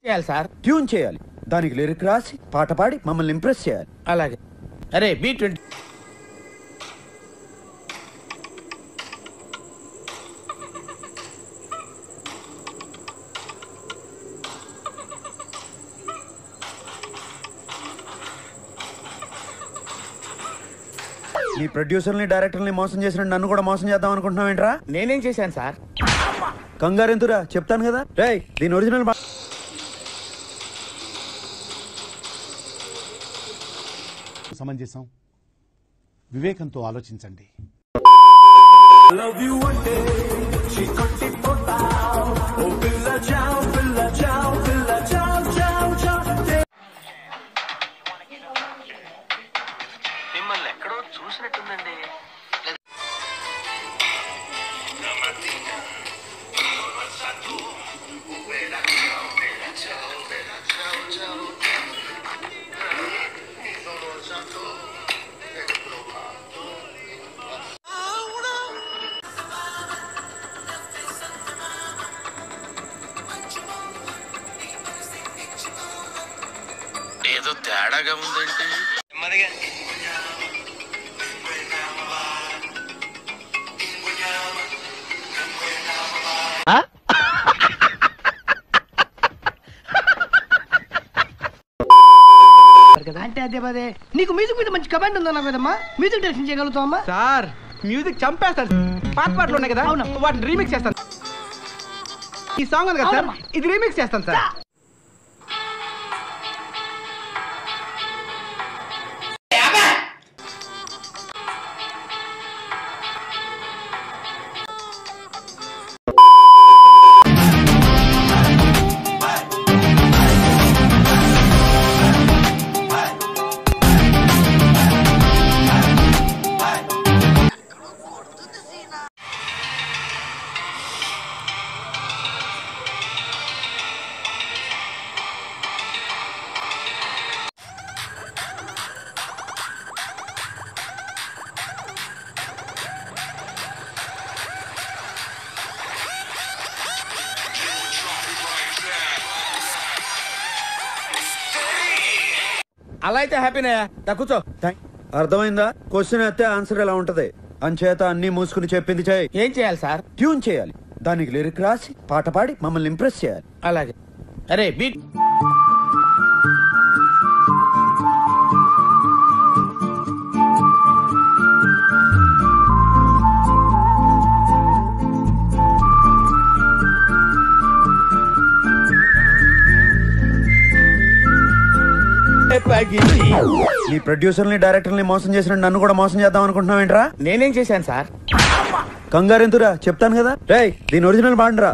చేయాలి sir tune చేయాలి దానికి లిరిక్ రాసి పాట పాడి మమ్మల్ని ఇంప్రెస్ చేయాలి అలాగే అరే బీ ట్వంటీ నీ ప్రొడ్యూసర్ని డైరెక్టర్ని మోసం చేసిన నన్ను కూడా మోసం చేద్దాం అనుకుంటున్నావు ఏంట్రా నేనేం చేశాను సార్ కంగారు ఎందురా చెప్తాను కదా రేయ్ దీని ఒరిజినల్ బా- సమంజసం వివేకంతో ఆలోచించండి మిమ్మల్ని ఎక్కడో చూసినట్టుందండి ఏదో తేడాగా ఉందంటే నెమ్మదిగా అంటే అదే పదే నీకు మ్యూజిక్ మీద మంచి కమాండ్ ఉందన్నా కదమ్మా మ్యూజిక్ డైరెక్షన్ చేయగలుగుతావమ్మా సార్ మ్యూజిక్ చంపేస్తాడు పాత పాటలు ఉన్నాయి కదా అవును. వాటిని రీమిక్స్ చేస్తాను ఈ సాంగ్ ఉంది కదా సార్ అవునమ్మా. ఇది రీమిక్స్ చేస్తాను సార్ అలా అయితే హ్యాపీనే దా కూర్చో థాంక్- అర్థమైందా క్వశ్చన్ అయితే ఆన్సర్ ఎలా ఉంటది అంచేత అన్ని మూసుకుని చెప్పింది చేయి ఏం చేయాలి సార్ ట్యూన్ చేయాలి దానికి లిరిక్ రాసి పాట పాడి మమ్మల్ని ఇంప్రెస్ చేయాలి అలాగే అరే బీట్ నీ ప్రొడ్యూసర్ని డైరెక్టర్ని మోసం చేసిన నన్ను కూడా మోసం చేద్దాం అనుకుంటున్నావు ఏంట్రా నేనేం చేశాను సార్ కంగారు ఎందురా చెప్తాను కదా రేయ్ దీని ఒరిజినల్ బాండ్రా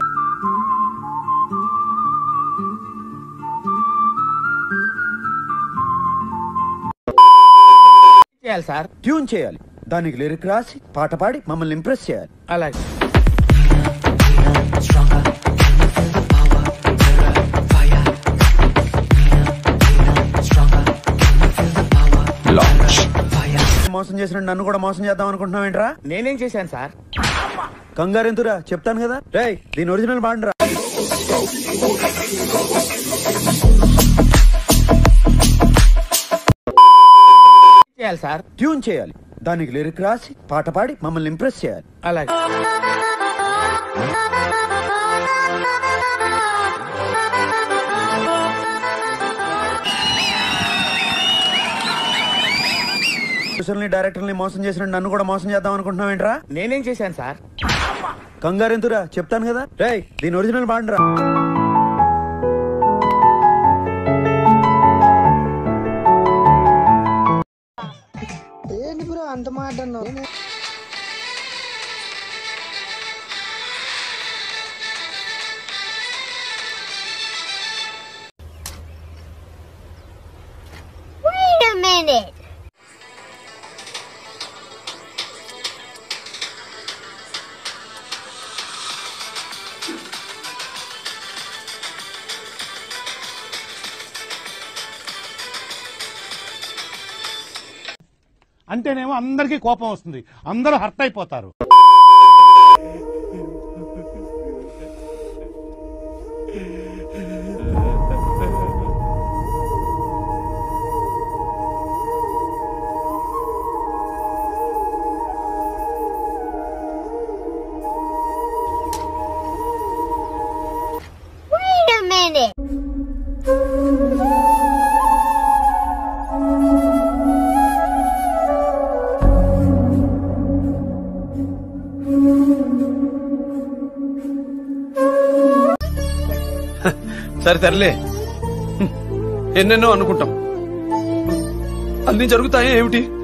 చేయాలి సార్ ట్యూన్ చేయాలి దానికి లిరిక్ రాసి పాట పాడి మమ్మల్ని ఇంప్రెస్ చేయాలి అలాగే మోసం చేసిన నన్ను కూడా మోసం చేద్దాం అనుకుంటున్నావు ఏంట్రా నేనేం చేశాను సార్ కంగారు ఎందురా చెప్తాను కదా రేయ్ దీని ఒరిజినల్ బాండ్రా చేయాలి సార్ ట్యూన్ చేయాలి దానికి లిరిక్ రాసి పాట పాడి మమ్మల్ని ఇంప్రెస్ చేయాలి అలాగే ప్రొడ్యూసర్ని డైరెక్టర్ని మోసం చేసిన నన్ను కూడా మోసం చేద్దాం అనుకుంటున్నావు ఏంట్రా నేనేం చేశాను సార్ కంగారు ఎందురా చెప్తాను కదా రేయ్ దీని ఒరిజినల్ బాండ్రా ఏంటి బ్రో అంత మాట అన్నావు Wait a minute. అంటేనేమో అందరికీ కోపం వస్తుంది అందరూ హర్ట్ అయిపోతారు minute. సరే సర్లే హ్మ్. ఎన్నెన్నో అనుకుంటాం అన్ని జరుగుతాయా ఏమిటి